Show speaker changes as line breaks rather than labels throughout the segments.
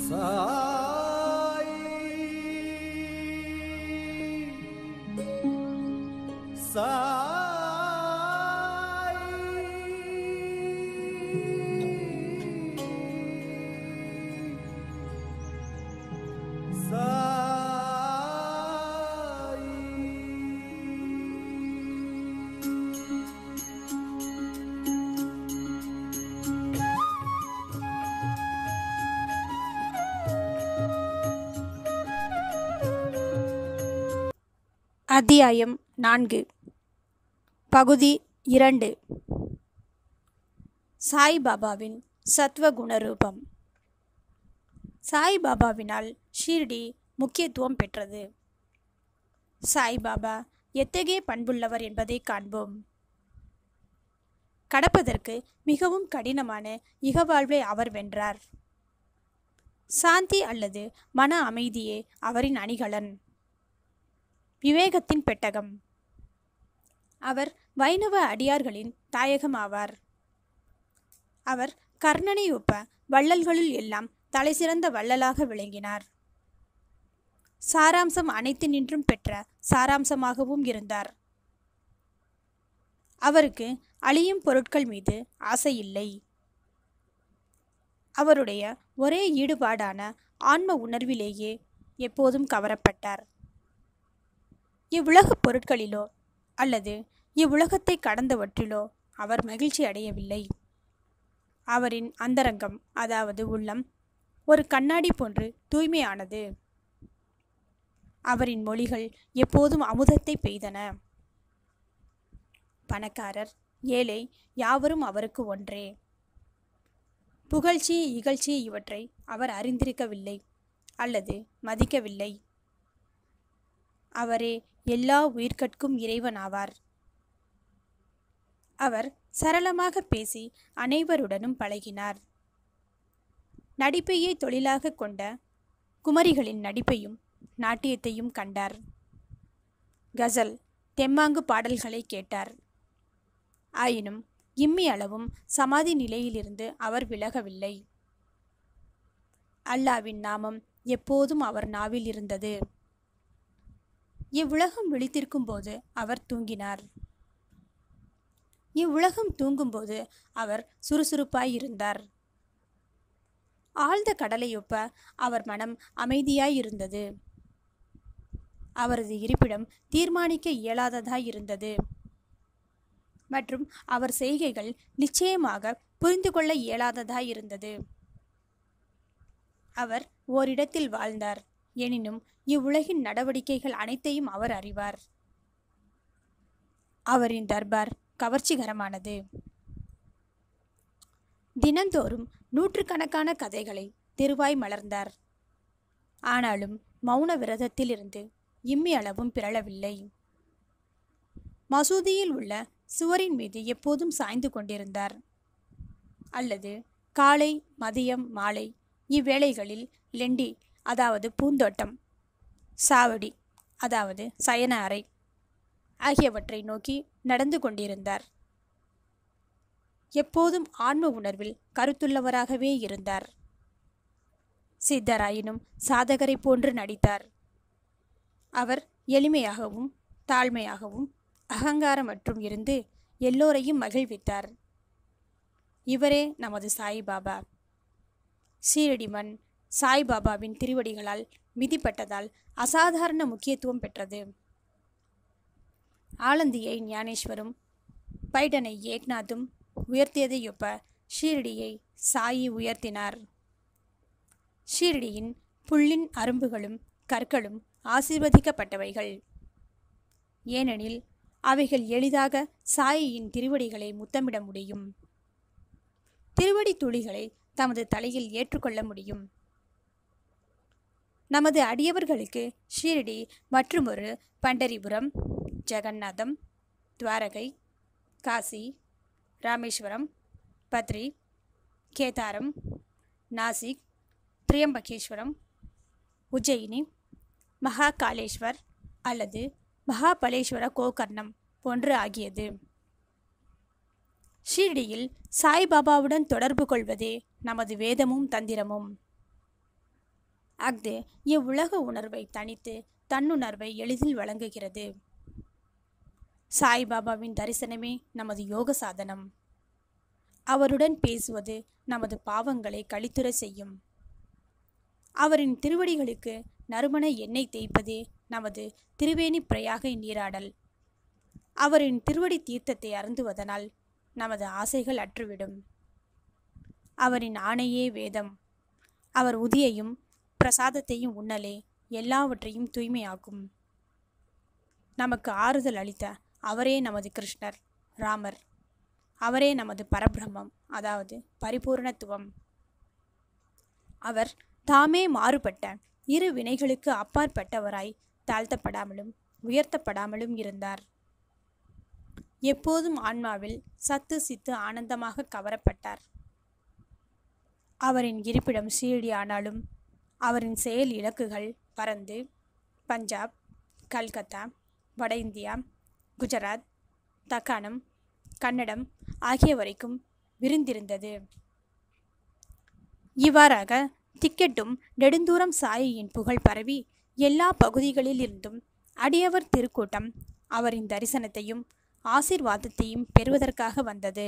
அத்தியாயம் நான்கு பகுதி இரண்டு சாய்பாபாவின் சத்வ குணரூபம் சாய்பாபாவினால் ஷீர்டி முக்கியத்துவம் பெற்றது சாய்பாபா எத்தகைய பண்புள்ளவர் என்பதை காண்போம் கடப்பதற்கு மிகவும் கடினமான இகவாழ்வை அவர் வென்றார் சாந்தி அல்லது மன அமைதியே அவரின் அணிகலன் விவேகத்தின் பெட்டகம் அவர் வைணவ அடியார்களின் தாயகம் ஆவார் அவர் கர்ணனை ஒப்ப வள்ளல்களுள் எல்லாம் தலைசிறந்த வள்ளலாக விளங்கினார் சாராம்சம் அனைத்து நின்றும் பெற்ற சாராம்சமாகவும் இருந்தார் அவருக்கு அழியும் பொருட்கள் மீது ஆசை இல்லை அவருடைய ஒரே ஈடுபாடான ஆன்ம உணர்விலேயே எப்போதும் கவரப்பட்டார் இவ்வுலகப் பொருட்களிலோ அல்லது இவ்வுலகத்தை கடந்தவற்றிலோ அவர் மகிழ்ச்சி அடையவில்லை அவரின் அந்தரங்கம் அதாவது உள்ளம் ஒரு கண்ணாடி போன்று தூய்மையானது அவரின் மொழிகள் எப்போதும் அமுதத்தை பெய்தன பணக்காரர் ஏழை யாவரும் அவருக்கு ஒன்றே புகழ்ச்சி இகழ்ச்சி இவற்றை அவர் அறிந்திருக்கவில்லை அல்லது மதிக்கவில்லை அவரே எல்லா உயிர்கட்கும் இறைவன் ஆவார் அவர் சரளமாக பேசி அனைவருடனும் பழகினார் நடிப்பையே தொழிலாக கொண்ட குமரிகளின் நடிப்பையும் நாட்டியத்தையும் கண்டார் கசல் தெம்மாங்கு பாடல்களை கேட்டார் ஆயினும் இம்மி அளவும் சமாதி நிலையிலிருந்து அவர் விலகவில்லை அல்லாவின் நாமம் எப்போதும் அவர் நாவில் இருந்தது இவ்வுலகம் விழித்திருக்கும் போது அவர் தூங்கினார் இவ்வுலகம் தூங்கும்போது அவர் சுறுசுறுப்பாய் இருந்தார் ஆழ்ந்த கடலையொப்ப அவர் மனம் அமைதியாய் இருந்தது அவரது இருப்பிடம் தீர்மானிக்க இயலாததாய் இருந்தது மற்றும் அவர் செய்கைகள் நிச்சயமாக புரிந்து கொள்ள இயலாததாய் இருந்தது அவர் ஓரிடத்தில் வாழ்ந்தார் எனினும் இவ்வுலகின் நடவடிக்கைகள் அனைத்தையும் அவர் அறிவார் அவரின் தர்பார் கவர்ச்சிகரமானது தினந்தோறும் நூற்றுக்கணக்கான கதைகளை திருவாய் மலர்ந்தார் ஆனாலும் மௌன விரதத்திலிருந்து இம்மி அளவும் பிறழவில்லை மசூதியில் உள்ள சுவரின் மீது எப்போதும் சாய்ந்து கொண்டிருந்தார் அல்லது காலை மதியம் மாலை இவ்வேளைகளில் லெண்டி அதாவது பூந்தோட்டம் சாவடி அதாவது சயன அறை ஆகியவற்றை நோக்கி நடந்து கொண்டிருந்தார் எப்போதும் ஆன்ம உணர்வில் கருத்துள்ளவராகவே இருந்தார் சித்தராயினும் சாதகரை போன்று நடித்தார் அவர் எளிமையாகவும் தாழ்மையாகவும் அகங்காரமற்றும் இருந்து எல்லோரையும் மகிழ்வித்தார் இவரே நமது சாய்பாபா சீரடி மண் சாய்பாபாவின் திருவடிகளால் மிதிப்பட்டதால் அசாதாரண முக்கியத்துவம் பெற்றது ஆலந்தியை ஞானேஸ்வரும் பைடனை ஏக்நாத்தும் உயர்த்தியதையொப்ப ஷீரடியை சாயி உயர்த்தினார் ஷீரடியின் புல்லின் அரும்புகளும் கற்களும் ஆசீர்வதிக்கப்பட்டவைகள் ஏனெனில் அவைகள் எளிதாக சாயியின் திருவடிகளை முத்தமிட முடியும் திருவடி துளிகளை தமது தலையில் ஏற்றுக்கொள்ள முடியும் நமது அடியவர்களுக்கு ஷீரடி மற்றுமொரு பண்டரிபுரம் ஜெகநாதம் துவாரகை காசி ராமேஸ்வரம் பத்ரி கேதாரம் நாசிக் திரியம்பகேஸ்வரம் உஜ்ஜயினி மகாகாலேஸ்வர் அல்லது மகாபலேஸ்வர கோகர்ணம் போன்று ஆகியது ஷீரடியில் சாய்பாபாவுடன் தொடர்பு கொள்வதே நமது வேதமும் தந்திரமும் அஃது இவ்வுலக உணர்வை தனித்து தன்னுணர்வை எளிதில் வழங்குகிறது சாய்பாபாவின் தரிசனமே நமது யோக சாதனம் அவருடன் பேசுவது நமது பாவங்களை கழித்துற செய்யும் அவரின் திருவடிகளுக்கு நறுமண எண்ணெய் தேய்ப்பதே நமது திருவேணி பிரயாக நீராடல் அவரின் திருவடி தீர்த்தத்தை அருந்துவதனால் நமது ஆசைகள் அற்றுவிடும் அவரின் ஆணையே வேதம் அவர் உதியையும் பிரசாதத்தையும் உண்ணலே எல்லாவற்றையும் தூய்மையாக்கும் நமக்கு ஆறுதல் அளித்த அவரே நமது கிருஷ்ணர் ராமர் அவரே நமது பரபிரம்மம் அதாவது பரிபூரணத்துவம் அவர் தாமே மாறுபட்ட இரு வினைகளுக்கு அப்பாற்பட்டவராய் தாழ்த்தப்படாமலும் உயர்த்தப்படாமலும் இருந்தார் எப்போதும் ஆன்மாவில் சத்து சித்து ஆனந்தமாக கவரப்பட்டார் அவரின் இருப்பிடம் ஷீரடி ஆனாலும் அவரின் செயல் இலக்குகள் பறந்து பஞ்சாப் கல்கத்தா வட இந்தியா குஜராத் தக்காணம் கன்னடம் ஆகிய வரைக்கும் விரிந்திருந்தது இவ்வாறாக திக்கெட்டும் நெடுந்தூரம் சாயியின் புகழ் பரவி எல்லா பகுதிகளில் இருந்தும் அடியவர் திருக்கூட்டம் அவரின் தரிசனத்தையும் ஆசிர்வாதத்தையும் பெறுவதற்காக வந்தது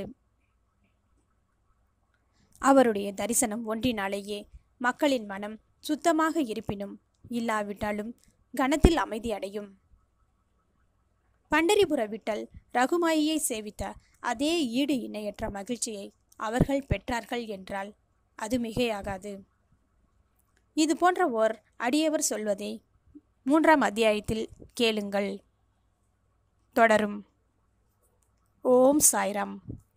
அவருடைய தரிசனம் ஒன்றினாலேயே மக்களின் மனம் சுத்தமாக இருப்பினும் இல்லாவிட்டாலும் கணத்தில் அமைதி அடையும் பண்டரிபுர விட்டல் ரகுமாயியை சேவித்த அதே ஈடு இணையற்ற மகிழ்ச்சியை அவர்கள் பெற்றார்கள் என்றால் அது மிகையாகாது இது போன்ற ஓர் அடியவர் சொல்வதை மூன்றாம் அத்தியாயத்தில் கேளுங்கள் தொடரும் ஓம் சாய்ராம்